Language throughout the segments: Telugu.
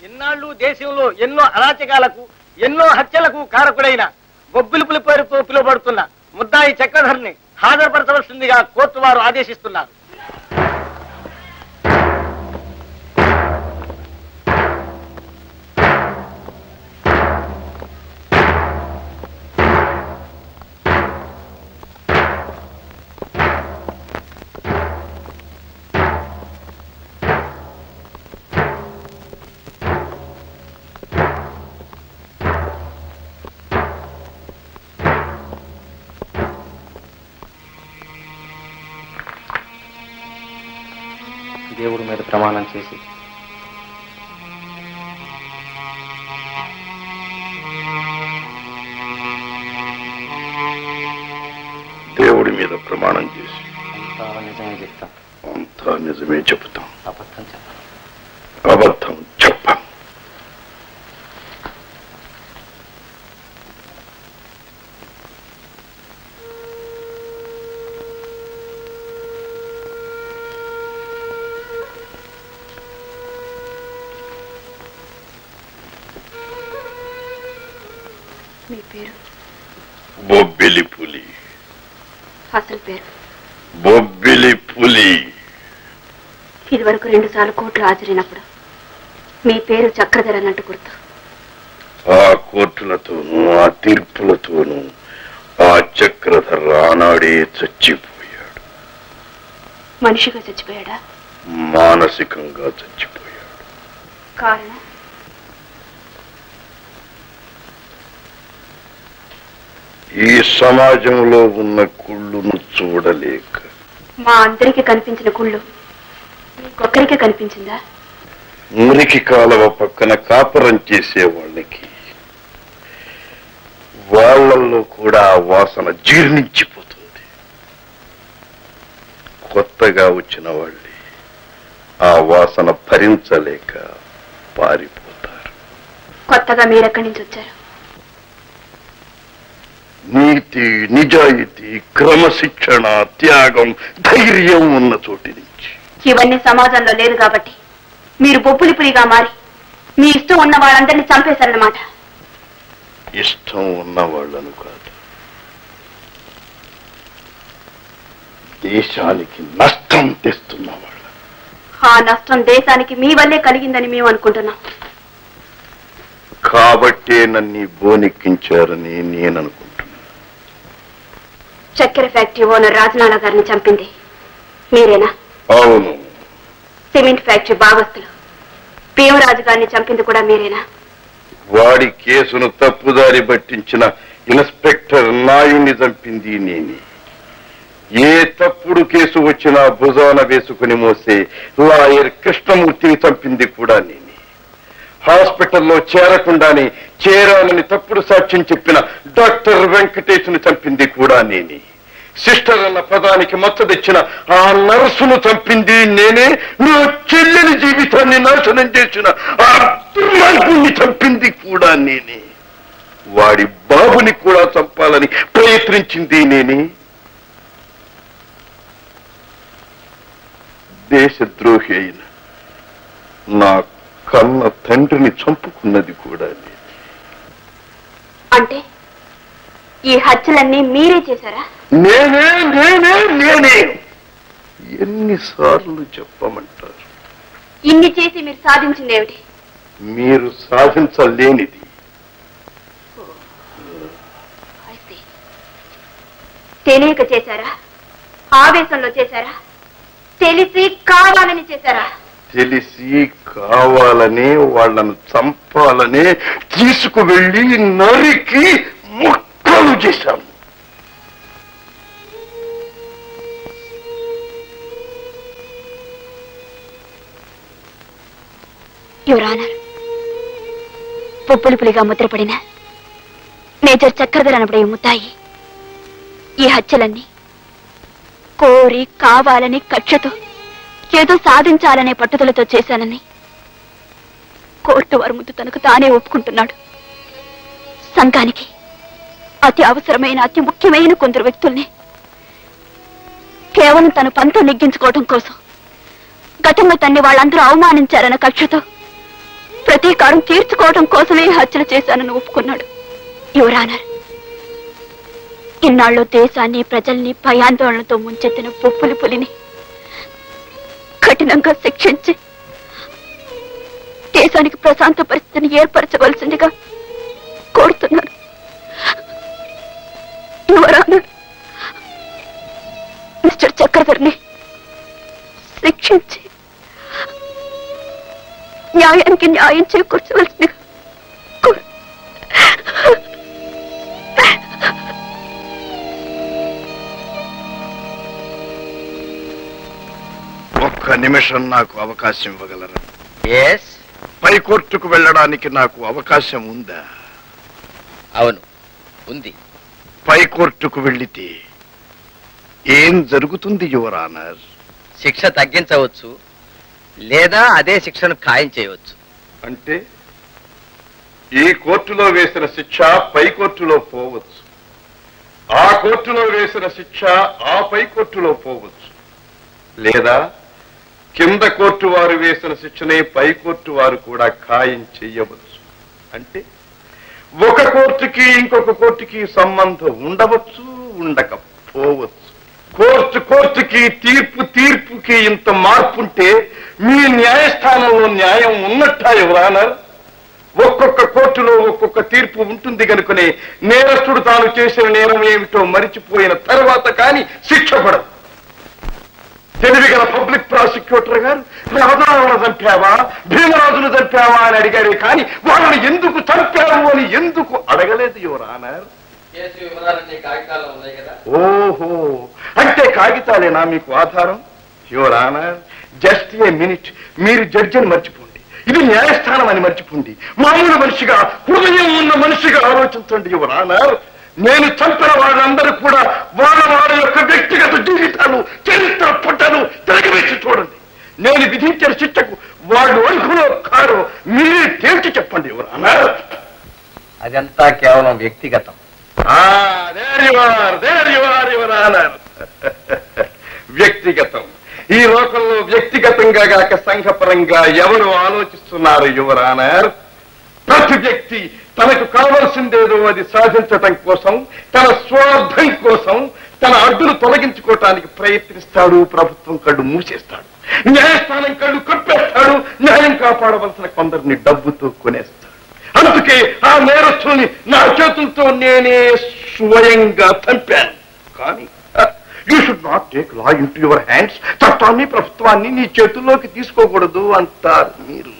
ఇన్నాళ్ళు దేశంలో ఎన్నో అరాచకాలకు ఎన్నో హత్యలకు కారకుడైన బొబ్బిలిపులి పేరుతో పిలువబడుతున్న ముద్దాయి చక్రధర్ని హాజరుపరచవలసిందిగా కోర్టు వారు ఆదేశిస్తున్నారు దేవుడి మీద ప్రమాణం చేసి దేవుడి మీద ప్రమాణం చేసి అంతా నిజమే చెప్తాం అంతా నిజమే చెబుతాం అబద్ధం చెప్పాలి అబద్ధం చెప్పం మీ పేరు బొబ్బిలి పులి అసలు పేరు బొబ్బిలి పులి ఇదివరకు రెండు సార్లు కోర్టులో హాజరైనప్పుడు మీ పేరు చక్రధర అన్నట్టు గుర్తు ఆ కోర్టులతోనూ ఆ తీర్పులతోనూ ఆ చక్రధర ఆనాడే చచ్చిపోయాడు మనిషిగా చచ్చిపోయాడా మానసికంగా చచ్చిపోయాడు కారణం ఈ సమాజంలో ఉన్న కుళ్ళును చూడలేక మా అందరికీ కనిపించిన కుళ్ళు మీకొక్కరికే కనిపించిందా మురికి కాలువ పక్కన కాపురం చేసే వాళ్ళకి వాళ్ళల్లో కూడా ఆ వాసన జీర్ణించిపోతుంది కొత్తగా వచ్చిన వాళ్ళే ఆ వాసన భరించలేక పారిపోతారు కొత్తగా మీరెక్కడి నుంచి వచ్చారు నీతి నిజాయితీ క్రమశిక్షణ త్యాగం ధైర్యం ఉన్న చోటి నుంచి ఇవన్నీ సమాజంలో లేదు కాబట్టి మీరు బొబ్బులిపులిగా మారి మీ ఇష్టం ఉన్న వాళ్ళందరినీ చంపేశారన్నమాట ఇష్టం ఉన్న వాళ్ళను కాదు దేశానికి నష్టం తెస్తున్న వాళ్ళ ఆ నష్టం దేశానికి మీ వల్లే కలిగిందని మేము అనుకుంటున్నాం కాబట్టే నన్ను బోనెక్కించారని నేను అనుకుంటున్నాను చక్కెర ఫ్యాక్టరీ ఓనర్ రాజనాల గారిని చంపింది మీరేనా అవును సిమెంట్ ఫ్యాక్టరీ భాగస్తులు భీమరాజు గారిని చంపింది కూడా మీరేనా వాడి కేసును తప్పుదారి పట్టించిన ఇన్స్పెక్టర్ నాయుణ్ణి చంపింది నేనే ఏ తప్పుడు కేసు వచ్చినా భుజాన వేసుకుని మోసే లాయర్ కృష్ణమూర్తిని చంపింది కూడా నేనే హాస్పిటల్లో చేరకుండానే చేరాలని తప్పుడు సాక్ష్యం చెప్పిన డాక్టర్ వెంకటేష్ను చంపింది కూడా నేనే సిస్టర్ అన్న పదానికి మచ్చ తెచ్చిన ఆ నర్సును చంపింది నేనే నా చెల్లెలి జీవితాన్ని నాశనం చేసిన ఆ దుర్మార్గుణ్ణి చంపింది కూడా నేనే వాడి బాబుని కూడా చంపాలని ప్రయత్నించింది నేనే దేశద్రోహి అయిన నా కన్న తండ్రిని చంపుకున్నది కూడా నేనే అంటే ఈ హత్యలన్నీ మీరే చేశారా నేనే నేనే నేనే ఎన్నిసార్లు చెప్పమంటారు ఇన్ని చేసి మీరు సాధించింది ఏమిటి మీరు సాధించలేనిది తెలియక చేశారా ఆవేశంలో చేశారా తెలిసి కావాలని చేశారా తెలిసి కావాలనే వాళ్ళను చంపాలనే తీసుకువెళ్ళి నరికి ముక్కలు చేశాను యువరానర్ పుప్పులు ముద్రపడిన మేజర్ చక్రధర్ అనబడే ఈ ముద్దాయి ఈ హత్యలన్నీ కోరి కావాలని కక్షతో ఏదో సాధించాలనే పట్టుదలతో చేశానని కోర్టు వారి ముందు తనకు తానే ఒప్పుకుంటున్నాడు సంఘానికి అతి అవసరమైన అతి ముఖ్యమైన కొందరు వ్యక్తుల్ని కేవలం తన పంతం నెగ్గించుకోవడం కోసం గతంలో తన్ని వాళ్ళందరూ అవమానించారన్న కక్షతో ప్రతి ప్రతీకారం తీర్చుకోవడం కోసమే హత్యలు చేశానని ఒప్పుకున్నాడు యువరానర్ ఇన్నాళ్ళు దేశాన్ని ప్రజల్ని భయాందోళనతో ముంచెత్తిన పొప్పులు పులిని కఠినంగా శిక్షించి దేశానికి ప్రశాంత పరిస్థితిని ఏర్పరచవలసిందిగా కోరుతున్నాను యువరానర్ మిస్టర్ చక్రధర్ని శిక్షించి న్యాయానికి న్యాయం చేకూర్చవలసిందిగా కోరు ఒక్క నిమిషం నాకు అవకాశం ఇవ్వగలరా ఎస్ పై కోర్టుకు వెళ్ళడానికి నాకు అవకాశం ఉందా అవును ఉంది పై కోర్టుకు వెళ్ళితే ఏం జరుగుతుంది యువరానర్ శిక్ష తగ్గించవచ్చు లేదా అదే శిక్షను ఖాయం చేయవచ్చు అంటే ఈ కోర్టులో వేసిన శిక్ష పై కోర్టులో పోవచ్చు ఆ కోర్టులో వేసిన శిక్ష ఆ పై కోర్టులో పోవచ్చు లేదా కింద కోర్టు వారు వేసిన శిక్షనే పై కోర్టు వారు కూడా ఖాయం చెయ్యవచ్చు అంటే ఒక కోర్టుకి ఇంకొక కోర్టుకి సంబంధం ఉండవచ్చు ఉండకపోవచ్చు కోర్టు కోర్టుకి తీర్పు తీర్పుకి ఇంత మార్పు ఉంటే మీ న్యాయస్థానంలో న్యాయం ఉన్నట్టా ఎవరానర్ ఒక్కొక్క కోర్టులో ఒక్కొక్క తీర్పు ఉంటుంది కనుకనే నేరస్తుడు తాను చేసిన నేరం ఏమిటో మరిచిపోయిన తర్వాత కానీ శిక్ష పడదు తెలివిగల పబ్లిక్ ప్రాసిక్యూటర్ గారు రాజాలను చంపావా భీమరాజును చంపావా అని అడిగారే కానీ వాళ్ళని ఎందుకు చంపావు అని ఎందుకు అడగలేదు యువరానర్ ఓహో అంటే కాగితాలేనా మీకు ఆధారం your honour just a minute మీరు జడ్జి అని మర్చిపోండి ఇది న్యాయస్థానం అని మర్చిపోండి మామూలు మనిషిగా హృదయం ఉన్న మనిషిగా ఆలోచించండి యువర్ ఆనర్ నేను చంపిన వాళ్ళందరూ కూడా వాళ్ళ వాళ్ళ యొక్క వ్యక్తిగత జీవితాలు చరిత్ర పుట్టలు తిరగవేసి చూడండి నేను విధించిన శిక్షకు వాళ్ళు అర్హులో కారో మీరే తేల్చి చెప్పండి యువర్ ఆనర్ అదంతా కేవలం వ్యక్తిగతం Ah, there you are, there you are, your honor. వ్యక్తిగతం ఈ లోకంలో వ్యక్తిగతంగా గాక సంఘపరంగా ఎవరు ఆలోచిస్తున్నారు యువర్ ఆనర్ ప్రతి వ్యక్తి తనకు కావలసిందేదో అది సాధించటం కోసం తన స్వార్థం కోసం తన అడ్డును తొలగించుకోవటానికి ప్రయత్నిస్తాడు ప్రభుత్వం కళ్ళు మూసేస్తాడు న్యాయస్థానం కళ్ళు కప్పేస్తాడు న్యాయం కాపాడవలసిన కొందరిని డబ్బుతో కొనేస్తాడు అందుకే ఆ నేరస్తుల్ని నా చేతులతో నేనే స్వయంగా చంపాను కానీ you should not take law into your hands చట్టాన్ని ప్రభుత్వాన్ని నీ చేతుల్లోకి తీసుకోకూడదు అంటారు మీరు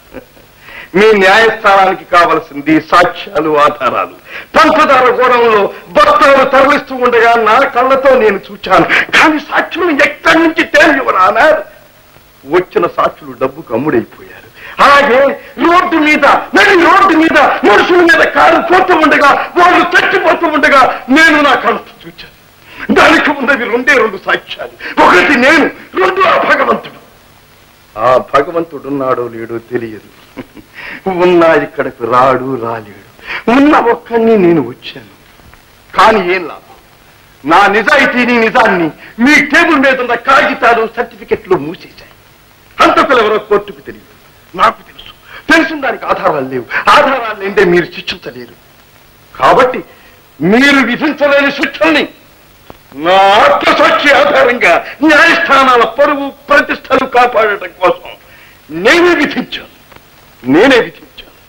మీ న్యాయస్థానానికి కావలసింది సాక్ష్యాలు ఆధారాలు పంచదార గోడంలో బస్తాలు తరలిస్తూ ఉండగా నా కళ్ళతో నేను చూచాను కానీ సాక్షులు ఎక్కడి నుంచి తేలివరానారు వచ్చిన సాక్షులు డబ్బుకు అమ్ముడైపోయారు అలాగే రోడ్డు మీద నడి రోడ్డు మీద మనుషుల మీద కారు పోతూ ఉండగా వాళ్ళు చచ్చిపోతూ ఉండగా నేను నా కళ్ళతో చూచాను దానికి ఉన్నది రెండే రెండు సాక్ష్యాలు ఒకటి నేను రెండు ఆ భగవంతుడు ఆ భగవంతుడున్నాడో లేడో తెలియదు ఉన్నా ఇక్కడికి రాడు రాలేడు ఉన్న ఒక్కడిని నేను వచ్చాను కానీ ఏం లాభం నా నిజాయితీని నిజాన్ని మీ టేబుల్ మీద ఉన్న కాగితాలు సర్టిఫికెట్లు మూసేశాయి హంతకులు ఎవరో కోర్టుకు తెలియదు నాకు తెలుసు తెలిసిన దానికి ఆధారాలు లేవు ఆధారాలు లేదే మీరు శిక్షించలేరు కాబట్టి మీరు విధించలేని శిక్షల్ని నా ఆత్మసాక్షి ఆధారంగా న్యాయస్థానాల పరువు ప్రతిష్టలు కాపాడటం కోసం నేనే విధించాను నేనే విధించాను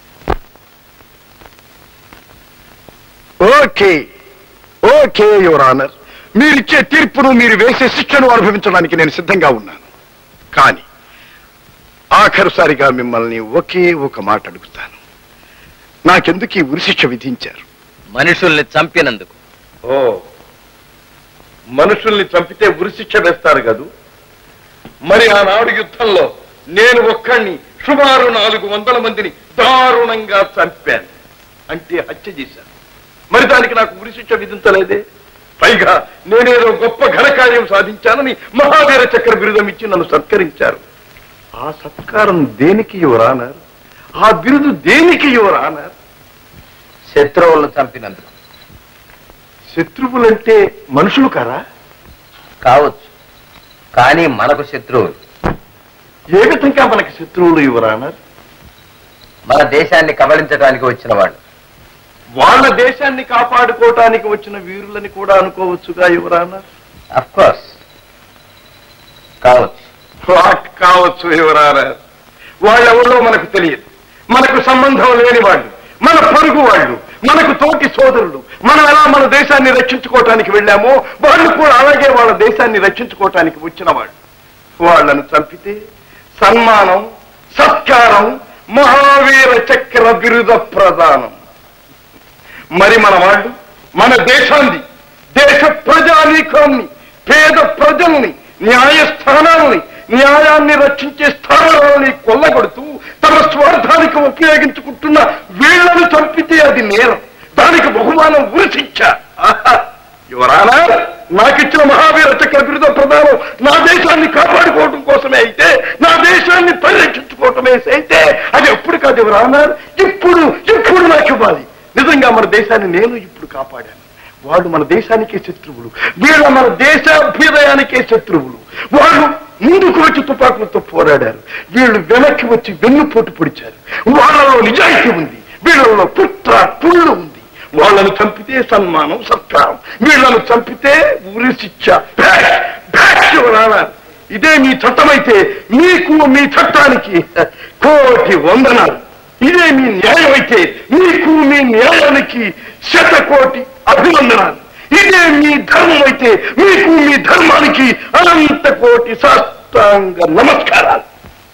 ఓకే ఓకే యువర్ ఆనర్ మీరిచ్చే తీర్పును మీరు వేసే శిక్షను అనుభవించడానికి నేను సిద్ధంగా ఉన్నాను కానీ ఆఖరుసారిగా మిమ్మల్ని ఒకే ఒక మాట అడుగుతాను నాకెందుకు ఈ ఉరిశిక్ష విధించారు మనుషుల్ని చంపినందుకు ఓ మనుషుల్ని చంపితే ఉరిశిక్ష వేస్తారు కదూ మరి ఆనాడు యుద్ధంలో నేను ఒక్కడిని సుమారు నాలుగు వందల మందిని దారుణంగా చంపాను అంటే హత్య చేశాను మరి దానికి నాకు ఉరిశిక్ష విధించలేదే పైగా నేనేదో గొప్ప ఘనకార్యం సాధించానని మహావీర చక్ర బిరుదం ఇచ్చి నన్ను సత్కరించారు ఆ సత్కారం దేనికి యువరానర్ ఆ బిరుదు దేనికి యువరానర్ శత్రువులను చంపినందుకు శత్రువులంటే మనుషులు కారా కావచ్చు కానీ మనకు శత్రువులు ఏ విధంగా మనకి శత్రువులు యువరానర్ మన దేశాన్ని కబళించడానికి వచ్చిన వాళ్ళు వాళ్ళ దేశాన్ని కాపాడుకోవటానికి వచ్చిన వీరులని కూడా అనుకోవచ్చుగా యువరానా అఫ్ కోర్స్ కావచ్చు వాట్ కావచ్చు యువరానా వాళ్ళెవరో మనకు తెలియదు మనకు సంబంధం లేని వాళ్ళు మన పొరుగు వాళ్ళు మనకు తోటి సోదరులు మనం ఎలా మన దేశాన్ని రక్షించుకోవటానికి వెళ్ళామో వాళ్ళు కూడా అలాగే వాళ్ళ దేశాన్ని రక్షించుకోవటానికి వచ్చిన వాళ్ళు వాళ్ళను చంపితే సన్మానం సత్కారం మహావీర చక్ర బిరుద ప్రదానం మరి మన వాళ్ళు మన దేశాన్ని దేశ ప్రజానీకాన్ని పేద ప్రజల్ని న్యాయస్థానాలని న్యాయాన్ని రక్షించే స్థానాలని కొల్లగొడుతూ తమ స్వార్థానికి ఉపయోగించుకుంటున్న వీళ్లను చంపితే అది నేరం దానికి బహుమానం ఉరిశిక్ష ఆహా! యువరానా నాకిచ్చిన మహావీర చక్ర బిరుద ప్రదానం నా దేశాన్ని కాపాడుకోవడం కోసమే అయితే నా దేశాన్ని పరిరక్షించుకోవటమే అయితే అది ఎప్పుడు కాదు యువరానా ఇప్పుడు ఇప్పుడు నాకు ఇవ్వాలి నిజంగా మన దేశాన్ని నేను ఇప్పుడు కాపాడాను వాళ్ళు మన దేశానికే శత్రువులు వీళ్ళ మన దేశాభ్యుదయానికే శత్రువులు వాళ్ళు ముందుకు వచ్చి తుపాకులతో పోరాడారు వీళ్ళు వెనక్కి వచ్చి వెన్నుపోటు పొడిచారు వాళ్ళలో నిజాయితీ ఉంది వీళ్ళలో పుత్ర పుళ్ళు ఉంది వాళ్ళను చంపితే సన్మానం సత్కారం వీళ్ళను చంపితే ఉరి శిక్ష భేష్, భేష్ యువరానా. ఇదే మీ చట్టమైతే మీకు మీ చట్టానికి కోటి వందనాలు ఇదే మీ న్యాయం అయితే మీకు మీ న్యాయానికి శతకోటి అభివందనాలు ఇదే మీ ధర్మం అయితే మీకు మీ ధర్మానికి అనంత కోటి సాష్టాంగ నమస్కారాలు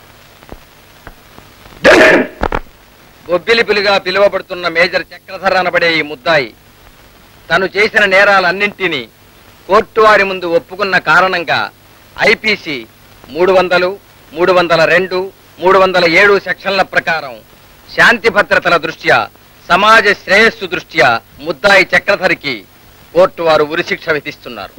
జై హింద్. బొబ్బిలిపులిగా పిలువబడుతున్న మేజర్ చక్రధర అనబడే ఈ ముద్దాయి తను చేసిన నేరాలన్నింటినీ కోర్టు వారి ముందు ఒప్పుకున్న కారణంగా ఐపీసీ మూడు వందలు మూడు వందల రెండు మూడు వందల ఏడు సెక్షన్ల ప్రకారం శాంతి భద్రతల దృష్ట్యా సమాజ శ్రేయస్సు దృష్ట్యా ముద్దాయి చక్రధరికి కోర్టు వారు ఉరిశిక్ష విధిస్తున్నారు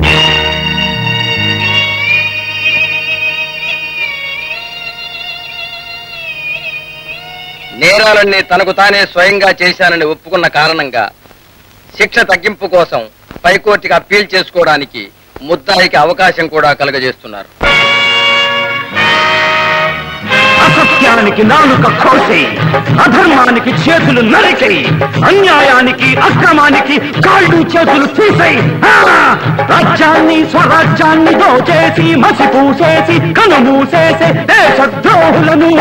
నేరాలన్నీ తనకు తానే స్వయంగా చేశానని ఒప్పుకున్న కారణంగా శిక్ష తగ్గింపు కోసం పైకోర్టుకి అప్పీల్ చేసుకోవడానికి ముద్దాయికి అవకాశం కూడా కలుగజేస్తున్నారు అసత్యానికి నాలుక కోసి అధర్మానికి చేతులు నరికి అన్యాయానికి అక్రమానికి కాళ్ళు చేతులు తీసేయి ఆ! రాజ్యాన్ని స్వరాజ్యాన్ని దోచేసి మసి పూసేసి కనుమూసేసే దేశద్రోహులను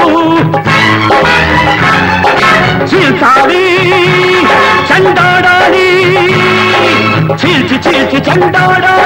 చీల్చాలి చండాడాలి చీల్చి చీల్చి చండాడాలి